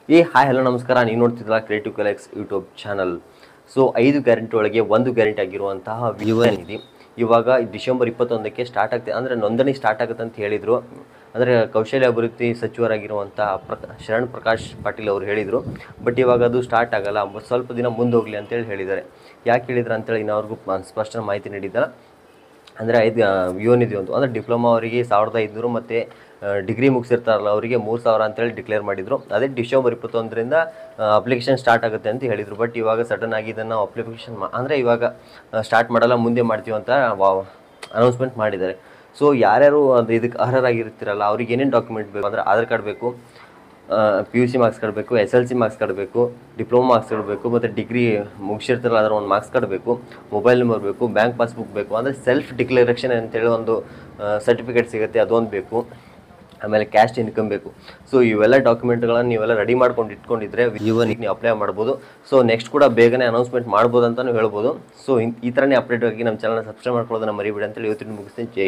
ಏ hi hello ನಮಸ್ಕಾರ ನೀವು ನೋಡ್ತಿದ್ರಲ್ಲ ಕ್ರಿಯೇಟಿವ್ ಕಲೆಕ್ಸ್ ಯೂಟ್ಯೂಬ್ ಚಾನಲ್ ಸೊ ಐದು ಗ್ಯಾರಂಟಿ ಒಳಗೆ ಒಂದು ಗ್ಯಾರಂಟಿ ಆಗಿರುವಂತಹ ವಿವೋ ನಿಧಿ ಇವಾಗ ಡಿಸೆಂಬರ್ ಇಪ್ಪತ್ತೊಂದಕ್ಕೆ ಸ್ಟಾರ್ಟ್ ಆಗ್ತದೆ ಅಂದರೆ ನೋಂದಣಿ ಸ್ಟಾರ್ಟ್ ಆಗುತ್ತೆ ಅಂತ ಹೇಳಿದರು ಅಂದರೆ ಕೌಶಲ್ಯ ಅಭಿವೃದ್ಧಿ ಸಚಿವರಾಗಿರುವಂಥ ಪ್ರ ಶರಣ್ ಪ್ರಕಾಶ್ ಪಾಟೀಲ್ ಅವರು ಹೇಳಿದರು ಬಟ್ ಇವಾಗ ಅದು ಸ್ಟಾರ್ಟ್ ಆಗಲ್ಲ ಬಟ್ ಸ್ವಲ್ಪ ದಿನ ಮುಂದೆ ಹೋಗಲಿ ಅಂತೇಳಿ ಹೇಳಿದ್ದಾರೆ ಯಾಕೆ ಹೇಳಿದ್ರು ಅಂತೇಳಿ ಇನ್ನವ್ರಿಗೂ ಸ್ಪಷ್ಟ ಮಾಹಿತಿ ನೀಡಿದ್ದಾರೆ ಅಂದರೆ ಐದು ಯುವನಿಧಿ ಒಂದು ಅಂದರೆ ಡಿಪ್ಲೊಮಾ ಅವರಿಗೆ ಸಾವಿರದ ಐದುನೂರು ಮತ್ತು ಡಿಗ್ರಿ ಮುಗಿಸಿರ್ತಾರಲ್ಲ ಅವರಿಗೆ ಮೂರು ಸಾವಿರ ಅಂತೇಳಿ ಡಿಕ್ಲೇರ್ ಮಾಡಿದರು ಅದೇ ಡಿಸೆಂಬರ್ ಇಪ್ಪತ್ತೊಂದರಿಂದ ಅಪ್ಲಿಕೇಶನ್ ಸ್ಟಾರ್ಟ್ ಆಗುತ್ತೆ ಅಂತ ಹೇಳಿದರು ಬಟ್ ಇವಾಗ ಸಡನ್ ಆಗಿ ಇದನ್ನು ಅಪ್ಲಿಕೇಶನ್ ಮಾ ಅಂದರೆ ಇವಾಗ ಸ್ಟಾರ್ಟ್ ಮಾಡಲ್ಲ ಮುಂದೆ ಮಾಡ್ತೀವಿ ಅಂತ ಅನೌನ್ಸ್ಮೆಂಟ್ ಮಾಡಿದ್ದಾರೆ ಸೊ ಯಾರ್ಯಾರು ಅದು ಇದಕ್ಕೆ ಅರ್ಹರಾಗಿರ್ತೀರಲ್ಲ ಅವ್ರಿಗೆ ಏನೇನು ಡಾಕ್ಯುಮೆಂಟ್ ಬೇಕು ಅಂದರೆ ಆಧಾರ್ ಕಾರ್ಡ್ ಬೇಕು P U C marks card ಬೇಕು S L C marks card ಬೇಕು ಡಿಪ್ಲೊಮಾ ಮಾರ್ಕ್ಸ್ ಕಾರ್ಡ್ ಬೇಕು ಮತ್ತು ಡಿಗ್ರಿ ಮುಗಿಸಿರ್ತಾರಲ್ಲ ಅದರ ಒಂದು ಮಾರ್ಕ್ಸ್ ಕಾರ್ಡ್ ಬೇಕು ಮೊಬೈಲ್ ನಂಬರ್ ಬೇಕು ಬ್ಯಾಂಕ್ ಪಾಸ್ಬುಕ್ ಬೇಕು ಅಂದರೆ ಸೆಲ್ಫ್ ಡಿಕ್ಲರೇಷನ್ ಅಂತೇಳಿ ಒಂದು ಸರ್ಟಿಫಿಕೇಟ್ ಸಿಗುತ್ತೆ ಅದೊಂದು ಬೇಕು ಆಮೇಲೆ ಕ್ಯಾಸ್ಟ್ ಇನ್ಕಮ್ ಬೇಕು ಸೊ ಇವೆಲ್ಲ ಡಾಕ್ಯುಮೆಂಟ್ಗಳನ್ನು ನೀವೆಲ್ಲ ರೆಡಿ ಮಾಡ್ಕೊಂಡು ಇಟ್ಕೊಂಡಿದ್ರೆ ಇವನಿಗೆ ನೀವು ಅಪ್ಲೈ ಮಾಡ್ಬೋದು ಸೊ ನೆಕ್ಸ್ಟ್ ಕೂಡ ಬೇಗನೆ ಅನೌನ್ಸ್ಮೆಂಟ್ ಮಾಡ್ಬೋದು ಅಂತಲೂ ಹೇಳ್ಬೋದು ಸೊ ಈ ಥರನೇ ಅಪ್ಡೇಟ್ ಆಗಿ ನಮ್ಮ ಚಾನಲ್ನ ಸಬ್ಸ್ಕ್ರೈಬ್ ಮಾಡ್ಕೊಳ್ಳೋದನ್ನ ಮರಿಬೇಡಿ ಅಂತೇಳಿ ಇವತ್ತಿನ ಮುಗಿಸ್ತೀನಿ ಜೈ